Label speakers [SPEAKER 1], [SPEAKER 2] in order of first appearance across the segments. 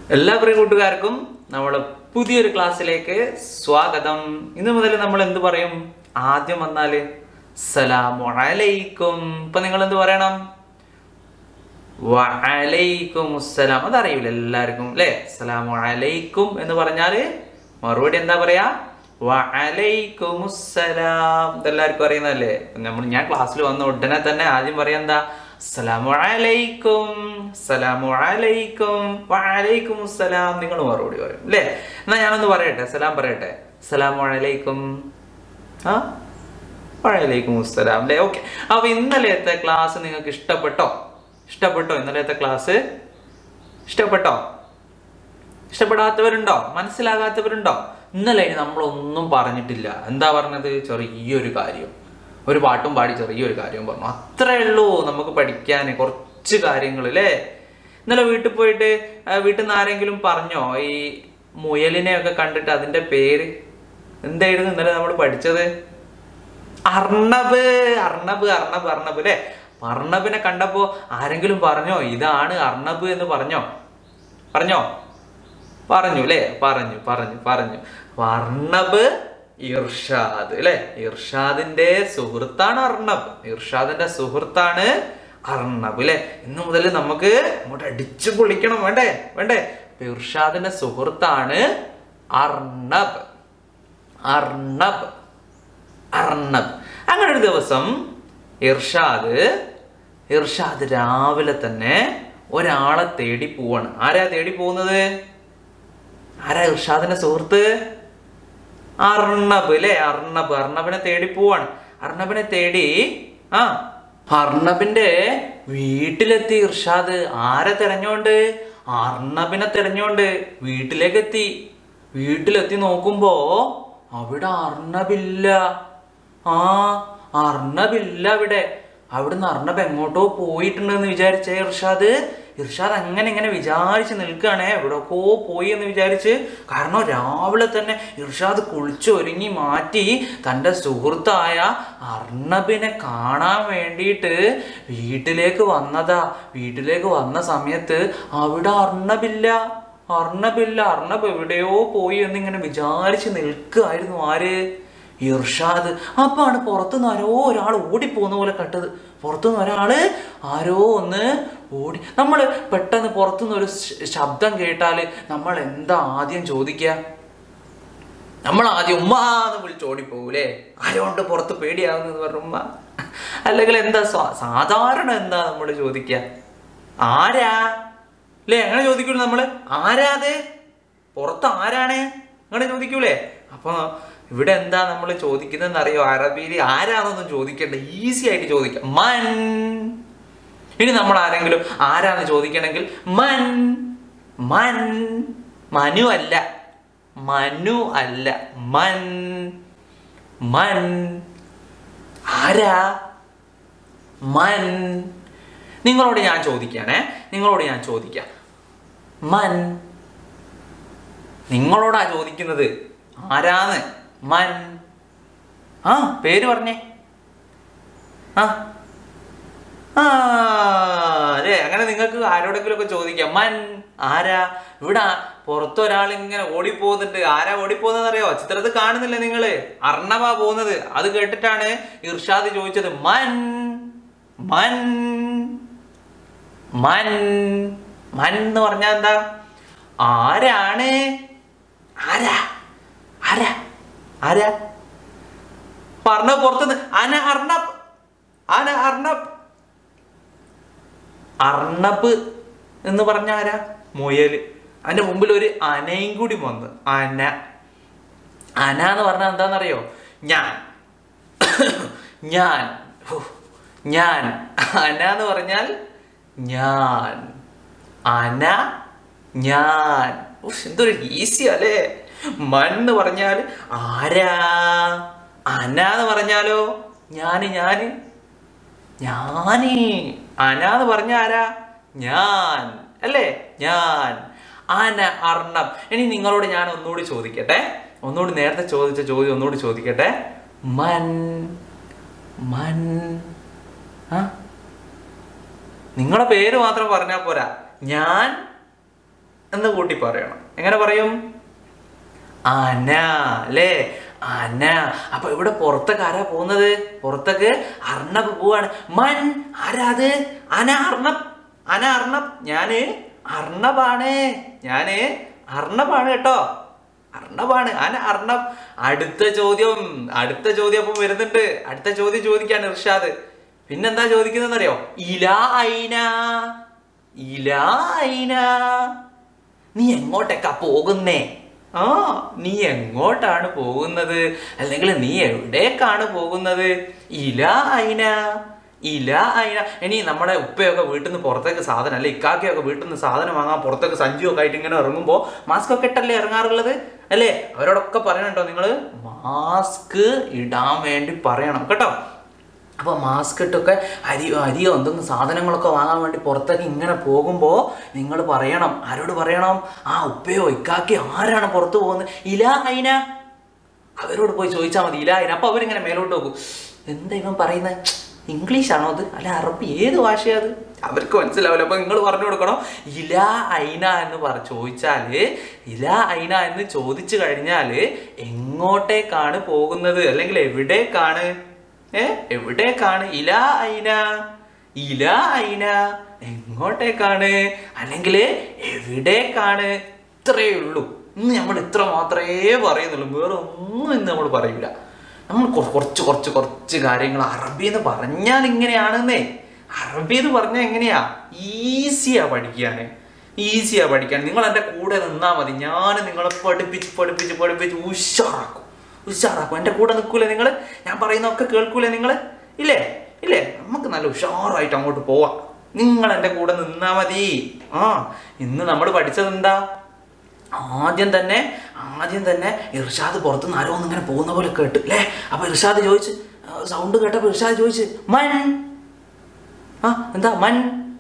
[SPEAKER 1] എല്ലാ പ്രിയ കൂട്ടുകാർക്കും നമ്മളെ പുതിയൊരു ക്ലാസ്സിലേക്ക് സ്വാഗതം ഇന്ന് മുതൽ നമ്മൾ എന്ത് പറയും ആദ്യം വന്നാല് സലാമു അലൈക്കും ഇപ്പൊ നിങ്ങൾ എന്ത് പറയണം വഅലൈക്കും അസ്സലാം അതറിയില്ല എല്ലാവർക്കും അല്ലേ സലാമു അലൈക്കും എന്ന് പറഞ്ഞാല് മറുപടി എന്താ പറയാ വഅലൈക്കും അസ്സലാം ഇതെല്ലാവർക്കും അറിയുന്നതല്ലേ നമ്മൾ ഞാൻ ക്ലാസ്സിൽ വന്ന ഉടനെ തന്നെ ആദ്യം പറയാ എന്താ സലാമു അലൈക്കും സലാമു അലൈക്കും വഅലൈക്കും അസ്സലാം നിങ്ങൾ മറുപടി പറയും അല്ലേ എന്നാ ഞാനൊന്ന് പറയട്ടെ സലാം പറയട്ടെ സലാമു അലൈക്കും ആ വഅലൈക്കും അസ്സലാം അല്ലേ ഓക്കെ അപ്പൊ ഇന്നലത്തെ ക്ലാസ് നിങ്ങൾക്ക് ഇഷ്ടപ്പെട്ടോ ഇഷ്ടപ്പെട്ടോ ഇന്നലത്തെ ക്ലാസ് ഇഷ്ടപ്പെട്ടോ ഇഷ്ടപ്പെടാത്തവരുണ്ടോ മനസ്സിലാകാത്തവരുണ്ടോ ഇന്നലെ നമ്മളൊന്നും പറഞ്ഞിട്ടില്ല എന്താ പറഞ്ഞത് ചെറിയൊരു കാര്യം ഒരു പാട്ടും പാടി ചെറിയൊരു കാര്യം പറഞ്ഞു അത്രേ ഉള്ളൂ നമുക്ക് പഠിക്കാൻ കുറച്ച് കാര്യങ്ങൾ അല്ലേ ഇന്നലെ വീട്ടിൽ പോയിട്ട് ആ, വീട്ടിൽ നിന്ന് ആരെങ്കിലും പറഞ്ഞോ ഈ മുയലിനെ ഒക്കെ കണ്ടിട്ട് അതിന്റെ പേര് എന്തായിരുന്നു ഇന്നലെ നമ്മൾ പഠിച്ചത് അർണബ് അർണബ് അർണബ് അർണബ് അല്ലേ അർണബിനെ കണ്ടപ്പോ ആരെങ്കിലും പറഞ്ഞോ ഇതാണ് അർണബ് എന്ന് പറഞ്ഞോ പറഞ്ഞോ പറഞ്ഞു അല്ലേ പറഞ്ഞു പറഞ്ഞു പറഞ്ഞു അർണബ് ഇർഷാദ് അല്ലെ ഇർഷാദിന്റെ സുഹൃത്താണ് അർണബ് ഇർഷാദിന്റെ സുഹൃത്താണ് അർണബ് അല്ലെ ഇന്നു മുതൽ നമുക്ക് അങ്ങോട്ട് അടിച്ചു പൊളിക്കണം വേണ്ടേ വേണ്ടേ അപ്പൊ ഇർഷാദിന്റെ സുഹൃത്താണ് അർണബ് അർണബ് അർണബ് അങ്ങനെ ഒരു ദിവസം ഇർഷാദ് ഇർഷാദ് രാവിലെ തന്നെ ഒരാളെ തേടി പോവാണ് ആരാ തേടി പോകുന്നത് ആരാ ഇർഷാദിന്റെ സുഹൃത്ത് അർണബ് അല്ലെ അർണബ് അർണബിനെ തേടി പോവാണ് അർണബിനെ തേടി ആ അർണബിന്റെ വീട്ടിലെത്തി ഇർഷാദ് ആരെ തെരഞ്ഞോണ്ട് അർണബിനെ തെരഞ്ഞോണ്ട് വീട്ടിലേക്ക് എത്തി വീട്ടിലെത്തി നോക്കുമ്പോ അവിടെ അർണബില്ല ആ അർണബില്ല അവിടെ അവിടുന്ന് അർണബ് എങ്ങോട്ടോ പോയിട്ടുണ്ടെന്ന് വിചാരിച്ചേ ഇർഷാദ് ഇർഷാദ് അങ്ങനെ ഇങ്ങനെ വിചാരിച്ച് നിൽക്കുകയാണേ എവിടെയൊക്കോ പോയി എന്ന് വിചാരിച്ച് കാരണം രാവിലെ തന്നെ ഇർഷാദ് കുളിച്ചൊരുങ്ങി മാറ്റി തൻ്റെ സുഹൃത്തായ അർണബിനെ കാണാൻ വേണ്ടിയിട്ട് വീട്ടിലേക്ക് വന്നതാ വീട്ടിലേക്ക് വന്ന സമയത്ത് അവിടെ അർണബില്ല അർണബില്ല അർണബ് എവിടെയോ പോയി എന്നിങ്ങനെ വിചാരിച്ച് നിൽക്കുകയായിരുന്നു ആര് ഇർഷാദ് അപ്പാണ് പുറത്തുനിന്ന് ആരോ ഒരാൾ ഓടിപ്പോകുന്ന പോലെ കണ്ടത് പുറത്തുനിന്ന് ഒരാള് ആരോ ഒന്ന് ഓടി നമ്മൾ പെട്ടെന്ന് പുറത്തുനിന്ന് ഒരു ശ- ശബ്ദം കേട്ടാൽ നമ്മൾ എന്താ ആദ്യം ചോദിക്കുക നമ്മൾ ആദ്യം ഉമ്മ എന്ന് വിളിച്ച് ഓടിപ്പോകൂലേ ആരോണ്ട് പുറത്ത് പേടിയാവുന്നത് പറഞ്ഞു ഉമ്മ അല്ലെങ്കിൽ എന്താ സാ- സാധാരണ എന്താ നമ്മൾ ചോദിക്കുക ആരാ അല്ലേ അങ്ങനെ ചോദിക്കൂലേ നമ്മള് ആരാ അത് പുറത്ത് ആരാണ് അങ്ങനെ ചോദിക്കൂലേ അപ്പൊ ഇവിടെ എന്താ നമ്മൾ ചോദിക്കുന്നതെന്ന് അറിയോ അറബിയിൽ ആരാന്നൊന്നും ചോദിക്കണ്ട ഈസി ആയിട്ട് ചോദിക്കാം മൻ ഇനി നമ്മൾ ആരെങ്കിലും ആരാന്ന് ചോദിക്കണമെങ്കിൽ മൻ മൻ മനു അല്ല മനു അല്ല മൻ മൻ ആരാ മൻ നിങ്ങളോട് ഞാൻ ചോദിക്കാണേ നിങ്ങളോട് ഞാൻ ചോദിക്കാം മൻ നിങ്ങളോടാ ചോദിക്കുന്നത് ആരാന്ന് മൻ ആ പേര് പറഞ്ഞേ ആ ആ അല്ലേ അങ്ങനെ നിങ്ങൾക്ക് ആരോടെങ്കിലും ഒക്കെ ചോദിക്കാം മൻ ആരാ ഇവിടെ പുറത്ത് ഒരാൾ ഇങ്ങനെ ഓടിപ്പോകുന്നുണ്ട് ആരാ ഓടിപ്പോകുന്നത് അറിയോ ചിത്രത്തിൽ കാണുന്നില്ല നിങ്ങള് അർണവ പോകുന്നത് അത് കേട്ടിട്ടാണ് ഇർഷാദ് ചോദിച്ചത് മൻ മൻ മൻ മൻ എന്ന് പറഞ്ഞാൽ എന്താ ആരാണ് ആരാ ആരാ ആരാ പറഞ്ഞ പുറത്തുനിന്ന് അന അർണബ് അന അർണബ് അർണബ് എന്ന് പറഞ്ഞ ആരാ മുയല് അതിന്റെ മുമ്പിൽ ഒരു അനയും കൂടി വന്ന് അന അന എന്ന് പറഞ്ഞാൽ എന്താണെന്നറിയോ ഞാൻ ഞാൻ ഹോ, ഞാൻ അന എന്ന് പറഞ്ഞാൽ ഞാൻ അന ഞാൻ ഉഫ്, എന്തൊരു ഈസി അല്ലേ മൺ എന്ന് പറഞ്ഞാൽ ആരാ അന എന്ന് പറഞ്ഞാലോ ഞാന് ഞാന് ഞാന് അന എന്ന് പറഞ്ഞ ആരാ ഞാൻ അല്ലേ ഞാൻ അന അർണം ഇനി നിങ്ങളോട് ഞാൻ ഒന്നുകൂടി ചോദിക്കട്ടെ ഒന്നുകൂടി നേരത്തെ ചോദിച്ച ചോദ്യം ഒന്നുകൂടി ചോദിക്കട്ടെ മൻ മൻ ആ നിങ്ങളെ പേര് മാത്രം പറഞ്ഞാൽ പോരാ ഞാൻ എന്ന് കൂട്ടി പറയണം എങ്ങനെ പറയും അന അല്ലേ അന അപ്പൊ ഇവിടെ പുറത്തൊക്കെ ആരാ പോകുന്നത് പുറത്തൊക്കെ അർണബ് പോവാണ് മൻ ആരാ അത് അന അർണബ് അന അർണബ് ഞാന് അർണബാണ് ഞാന് അർണബാണ് കേട്ടോ അർണബാണ് അന അർണബ് അടുത്ത ചോദ്യം അടുത്ത ചോദ്യം അപ്പം വരുന്നുണ്ട് അടുത്ത ചോദ്യം ചോദിക്കാണ് ഇർഷാദ് പിന്നെന്താ ചോദിക്കുന്നതെന്നറിയോ ഇല ഐന ഇല ഐന നീ എങ്ങോട്ടേക്കാ പോകുന്നേ ആ നീ എങ്ങോട്ടാണ് പോകുന്നത് അല്ലെങ്കിൽ നീ എവിടേക്കാണ് പോകുന്നത് ഇല അയിന ഇല അയിന ഇനി നമ്മുടെ ഉപ്പയൊക്കെ വീട്ടിൽ നിന്ന് പുറത്തേക്ക് സാധനം അല്ലെ ഇക്കാക്കയൊക്കെ വീട്ടിൽ നിന്ന് സാധനം വാങ്ങാൻ പുറത്തേക്ക് സഞ്ചിയൊക്കെ ആയിട്ട് ഇങ്ങനെ ഇറങ്ങുമ്പോൾ മാസ്ക് ഒക്കെ ഇട്ടല്ലേ ഇറങ്ങാറുള്ളത് അല്ലേ അവരോടൊക്കെ പറയണട്ടോ നിങ്ങൾ മാസ്ക് ഇടാൻ വേണ്ടി പറയണം കേട്ടോ അപ്പോൾ മാസ്ക് ഇട്ടൊക്കെ അരി അരിയോ എന്തെങ്കിലും സാധനങ്ങളൊക്കെ വാങ്ങാൻ വേണ്ടി പുറത്തേക്ക് ഇങ്ങനെ പോകുമ്പോൾ നിങ്ങൾ പറയണം ആരോട് പറയണം ആ ഉപ്പയോ ഇക്കാക്കയോ ആരാണ് പുറത്ത് പോകുന്നത് ഇല അയിന അവരോട് പോയി ചോദിച്ചാൽ മതി ഇല അയിന അപ്പോൾ അവരിങ്ങനെ മേലോട്ട് നോക്കും എന്താ ഇവൻ പറയുന്നത് ഇംഗ്ലീഷ് ആണോ അത് അല്ല അറബി ഏത് ഭാഷയാ അത് അവർക്ക് മനസ്സിലാവില്ല അപ്പൊ നിങ്ങൾ പറഞ്ഞു കൊടുക്കണം ഇല ഐന എന്ന് പറ ചോദിച്ചാല് ഇല ഐന എന്ന് ചോദിച്ചു കഴിഞ്ഞാല് എങ്ങോട്ടേക്കാണ് പോകുന്നത് അല്ലെങ്കിൽ എവിടേക്കാണ് ഏ എവിടേക്കാണ് ഇല ഐന ഇല ഐന എങ്ങോട്ടേക്കാണ് അല്ലെങ്കിൽ എവിടേക്കാണ് ഇത്രയേ ഉള്ളൂ ഇന്ന് നമ്മൾ ഇത്ര മാത്രമേ പറയുന്നുള്ളൂ വേറെ ഒന്നും ഇന്ന് നമ്മൾ പറയൂല നമ്മൾ കൊ- കുറച്ച് കുറച്ച് കുറച്ച് കാര്യങ്ങൾ അറബി എന്ന് പറഞ്ഞാൽ ഇങ്ങനെയാണെന്നേ അറബി എന്ന് പറഞ്ഞാൽ എങ്ങനെയാ ഈസിയാ പഠിക്കാൻ ഈസിയാ പഠിക്കാൻ നിങ്ങൾ എൻ്റെ കൂടെ നിന്നാൽ മതി ഞാൻ നിങ്ങളെ പഠിപ്പിച്ച് പഠിപ്പിച്ച് പഠിപ്പിച്ച് ഉഷാറാക്കും ഉഷാറാക്കും എൻ്റെ കൂടെ നിൽക്കൂലേ നിങ്ങൾ ഞാൻ പറയുന്നതൊക്കെ കേൾക്കൂലേ നിങ്ങൾ ഇല്ലേ ഇല്ലേ നമുക്ക് നല്ല ഉഷാറായിട്ട് അങ്ങോട്ട് പോവാം നിങ്ങൾ എൻ്റെ കൂടെ നിന്നാൽ മതി ആ ഇന്ന് നമ്മൾ പഠിച്ചത് എന്താ ആദ്യം തന്നെ ആദ്യം തന്നെ ഇർഷാദ് പുറത്തുനിന്ന് ആരോ ഇങ്ങനെ പോകുന്ന പോലെ കേട്ട് അല്ലേ അപ്പൊ ഇർഷാദ് ചോദിച്ച് സൗണ്ട് കേട്ടപ്പോ ഇർഷാദ് ചോദിച്ച് മൻ ആ എന്താ മൻ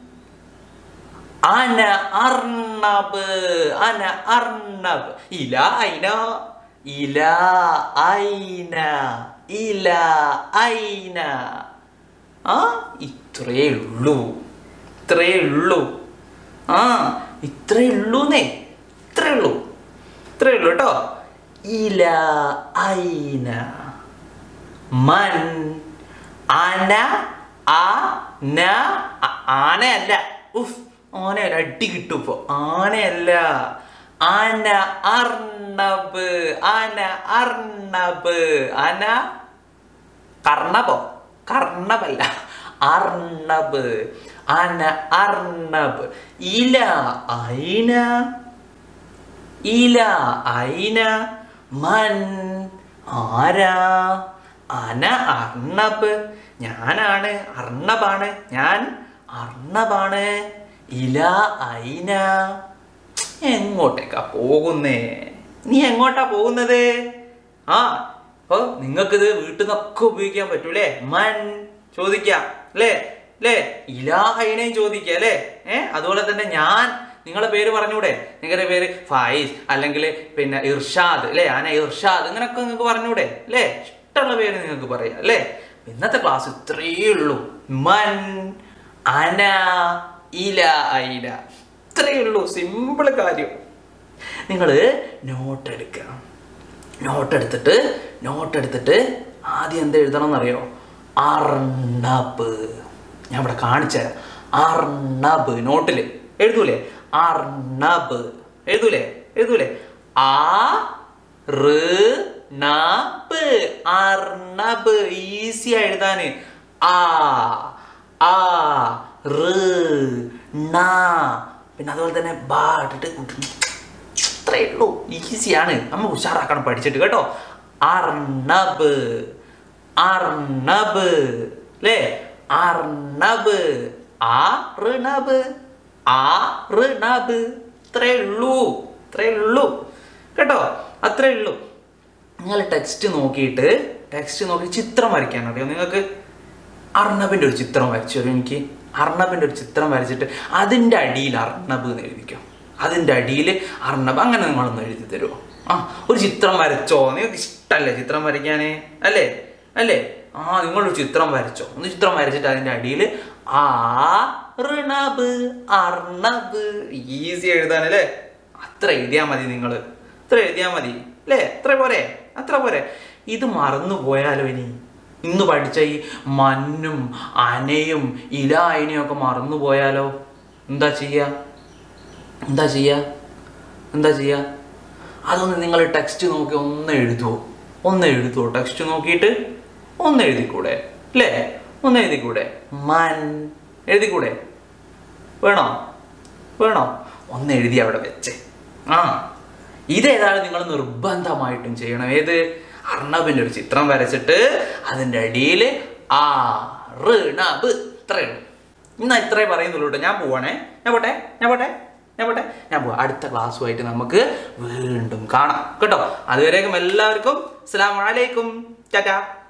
[SPEAKER 1] അന അർണബ് അന അർണബ് ഇല ഐന ഇല ഐന ഇല ഐന ആ ഇത്രേ ഉള്ളൂ ഇത്രേ ഉള്ളൂ ആ ഇത്രേ ഉള്ളൂന്നേ ഇത്രേ ഉള്ളൂ ഇത്രേ ഉള്ളൂ കേട്ടോ ഇല ഐന മൻ അന ആ ന അ- ആനയല്ല ഉഫ് ആനയല്ല അടി കിട്ടും ഇപ്പൊ ആനയല്ല അന അർണബ് അന അർണബ് അന കർണബോ കർണബല്ല അർണബ് അന അർണബ് ഇല ഐന ഇല ഐന മൻ ആരാ അന അർണബ് ഞാനാണ് അർണബാണ് ഞാൻ അർണബാണ് ഇല ഐന എങ്ങോട്ടേക്കാ പോകുന്നേ നീ എങ്ങോട്ടാ പോകുന്നത് ആ അപ്പൊ നിങ്ങൾക്കിത് വീട്ടിൽ നിന്നൊക്കെ ഉപയോഗിക്കാൻ പറ്റൂലേ മൻ ചോദിക്കാം അല്ലേ അല്ലേ ഇലാഹൈനെയും ചോദിക്കാം അല്ലേ ഏ അതുപോലെ തന്നെ ഞാൻ നിങ്ങളെ പേര് പറഞ്ഞൂടെ നിങ്ങളുടെ പേര് ഫായിസ് അല്ലെങ്കിൽ പിന്നെ ഇർഷാദ് അല്ലേ ആന ഇർഷാദ് ഇങ്ങനൊക്കെ നിങ്ങൾക്ക് പറഞ്ഞൂടെ അല്ലേ ഇഷ്ടമുള്ള പേര് നിങ്ങൾക്ക് പറയാം അല്ലേ ഇന്നത്തെ ക്ലാസ് ഇത്രയേ ഉള്ളൂ മൻ അന ഇല ഐല ഇത്രയേ ഉള്ളൂ സിമ്പിൾ കാര്യം നിങ്ങൾ നോട്ട് എടുക്കുക നോട്ട് എടുത്തിട്ട് നോട്ട് എടുത്തിട്ട് ആദ്യം എന്ത് എഴുതണം എന്നറിയോ അർണബ് ഞാൻ ഇവിടെ കാണിച്ചു തരാം അർണബ് നോട്ടിൽ എഴുതൂലേ അർണബ് എഴുതൂലേ എഴുതൂലേ ആ റ് നബ് അർണബ് ഈസി എഴുതാന് ആ ആ റ് ന പിന്നെ അതുപോലെ തന്നെ ബാ ഇട്ടിട്ട് ഇത്രയേ ഉള്ളൂ ഈസിയാണ് നമ്മ ഉഷാറാക്കണം പഠിച്ചിട്ട് കേട്ടോ അർണബ് അർണബ് അല്ലേ അർണബ് ആ ഋണബ് ആ ഋണബ് ഇത്രയേ ഉള്ളൂ ഇത്രയേ ഉള്ളൂ കേട്ടോ അത്രയേ ഉള്ളൂ നിങ്ങൾ ടെക്സ്റ്റ് നോക്കിയിട്ട് ടെക്സ്റ്റ് നോക്കി ചിത്രം വരയ്ക്കാൻ അറിയോ നിങ്ങൾക്ക് അർണബിൻ്റെ ഒരു ചിത്രം വരച്ചു തരും എനിക്ക് അർണബിൻ്റെ ഒരു ചിത്രം വരച്ചിട്ട് അതിൻ്റെ അടിയിൽ അർണബ് എന്ന് എഴുതിക്കോ അതിൻ്റെ അടിയിൽ അർണബ് അങ്ങനെ നിങ്ങളൊന്ന് എഴുതി തരുമോ ആ ഒരു ചിത്രം വരച്ചോ നിങ്ങൾക്ക് ഇഷ്ടമല്ലേ ചിത്രം വരയ്ക്കാനേ അല്ലേ അല്ലേ ആ നിങ്ങളൊരു ചിത്രം വരച്ചോ ഒന്ന് ചിത്രം വരച്ചിട്ട് അതിൻ്റെ അടിയിൽ ആ ഋണബ് അർണബ് ഈസി എഴുതാനല്ലേ അത്ര എഴുതിയാൽ മതി നിങ്ങൾ ഇത്ര എഴുതിയാൽ മതി അല്ലേ അത്ര പോരെ അത്ര പോരെ ഇത് മറന്നു പോയാലോ ഇനി ഇന്ന് പഠിച്ച ഈ മഞ്ഞും അനയും ഇലായനെയും ഒക്കെ മറന്നു പോയാലോ എന്താ ചെയ്യുക എന്താ ചെയ്യുക എന്താ ചെയ്യുക അതൊന്ന് നിങ്ങൾ ടെക്സ്റ്റ് നോക്കി ഒന്ന് എഴുതുമോ ഒന്ന് എഴുതുമോ ടെക്സ്റ്റ് നോക്കിയിട്ട് ഒന്ന് എഴുതിക്കൂടെ അല്ലേ ഒന്ന് എഴുതിക്കൂടെ മൻ എഴുതിക്കൂടെ വേണോ വേണോ ഒന്ന് എഴുതി അവിടെ വെച്ച് ആ ഇതേതാണ് നിങ്ങൾ നിർബന്ധമായിട്ടും ചെയ്യണം ഏത് അർണബിൻ്റെ ഒരു ചിത്രം വരച്ചിട്ട് അതിൻ്റെ അടിയിൽ ആ ഋണബ് ഇത്രയുള്ളൂ ഇന്ന് ഇത്രേ പറയുന്നുള്ളൂ കേട്ടോ ഞാൻ പോവാണേ ഞാൻ പോട്ടെ ഞാൻ പോട്ടെ ഞാൻ പോട്ടെ ഞാൻ പോവാം അടുത്ത ക്ലാസ്സുമായിട്ട് നമുക്ക് വീണ്ടും കാണാം കേട്ടോ അതുവരേക്കും എല്ലാവർക്കും അസ്സലാമു അലൈക്കും ടാറ്റാ